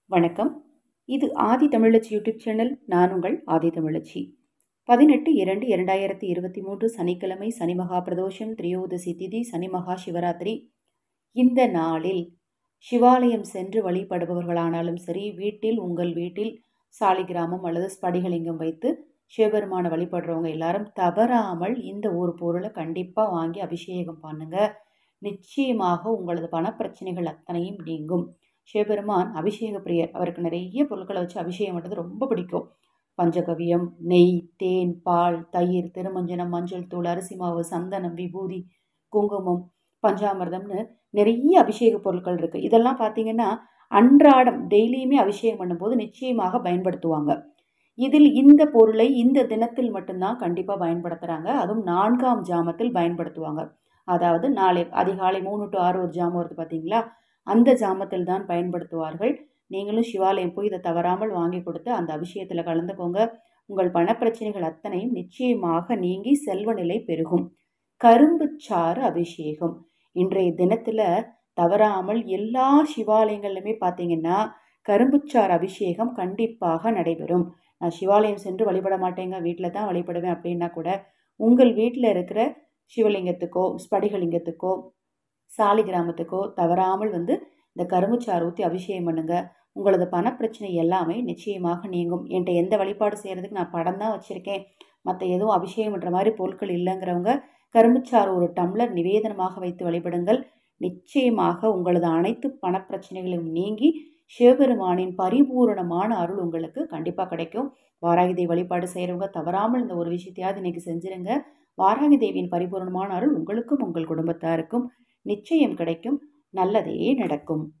வணக்கம் இது ஆதி தமிழச்சி YouTube channel நான் உங்கள் ஆதி தமிழச்சி பதினெட்டு இரண்டு இரண்டாயிரத்தி இருபத்தி மூன்று சனிக்கிழமை சனி மகா பிரதோஷம் திரியோதசி திதி சனி மகா சிவராத்திரி இந்த நாளில் சிவாலயம் சென்று வழிபடுபவர்களானாலும் சரி வீட்டில் உங்கள் வீட்டில் சாலிகிராமம் அல்லது ஸ்படிகலிங்கம் வைத்து சிவபெருமானை வழிபடுறவங்க எல்லாரும் தவறாமல் இந்த ஒரு பொருளை கண்டிப்பாக வாங்கி அபிஷேகம் பண்ணுங்க நிச்சயமாக உங்களது பணப்பிரச்சனைகள் அத்தனையும் நீங்கும் சிவபெருமான் அபிஷேக பிரியர் அவருக்கு நிறைய பொருட்களை வச்சு அபிஷேகம் பண்ணுறது ரொம்ப பிடிக்கும் பஞ்சகவியம் நெய் தேன் பால் தயிர் திருமஞ்சனம் மஞ்சள் தூள் அரிசி மாவு சந்தனம் விபூதி குங்குமம் பஞ்சாமிர்தம்னு நிறைய அபிஷேக பொருட்கள் இருக்குது இதெல்லாம் பார்த்தீங்கன்னா அன்றாடம் டெய்லியுமே அபிஷேகம் பண்ணும்போது நிச்சயமாக பயன்படுத்துவாங்க இதில் இந்த பொருளை இந்த தினத்தில் மட்டும்தான் கண்டிப்பாக பயன்படுத்துகிறாங்க அதுவும் நான்காம் ஜாமத்தில் பயன்படுத்துவாங்க அதாவது நாளை அதிகாலை மூணு டு ஆறு ஒரு ஜாமம் வருது பார்த்தீங்களா அந்த ஜாமத்தில் தான் பயன்படுத்துவார்கள் நீங்களும் சிவாலயம் போய் இதை தவறாமல் வாங்கி கொடுத்து அந்த அபிஷேகத்தில் கலந்துக்கோங்க உங்கள் பணப்பிரச்சனைகள் அத்தனையும் நிச்சயமாக நீங்கி செல்வ நிலை பெருகும் கரும்புச்சாறு அபிஷேகம் இன்றைய தினத்தில் தவறாமல் எல்லா சிவாலயங்கள்லையுமே பார்த்தீங்கன்னா கரும்புச்சாறு அபிஷேகம் கண்டிப்பாக நடைபெறும் நான் சிவாலயம் சென்று வழிபட மாட்டேங்க வீட்டில் தான் வழிபடுவேன் அப்படின்னா கூட உங்கள் வீட்டில் இருக்கிற சிவலிங்கத்துக்கோ ஸ்படிகலிங்கத்துக்கோ சாலி கிராமத்துக்கோ தவறாமல் வந்து இந்த கரும்புச்சாறு ஊற்றி அபிஷேகம் பண்ணுங்க உங்களது பணப்பிரச்சனை எல்லாமே நிச்சயமாக நீங்கும் என்கிட்ட எந்த வழிபாடு செய்கிறதுக்கு நான் படம் தான் வச்சுருக்கேன் மற்ற எதுவும் அபிஷேகம் பண்ணுற மாதிரி பொருட்கள் இல்லைங்கிறவங்க கரும்புச்சாறு ஒரு டம்ளர் நிவேதனமாக வைத்து வழிபடுங்கள் நிச்சயமாக உங்களது அனைத்து பணப்பிரச்சனைகளும் நீங்கி சிவபெருமானின் பரிபூரணமான அருள் உங்களுக்கு கண்டிப்பாக கிடைக்கும் வாராகி தேவி வழிபாடு செய்கிறவங்க தவறாமல் இந்த ஒரு விஷயத்தையாவது இன்றைக்கி செஞ்சுருங்க வாராகி தேவியின் பரிபூரணமான அருள் உங்களுக்கும் உங்கள் குடும்பத்தாருக்கும் நிச்சயம் கிடைக்கும் நல்லதே நடக்கும்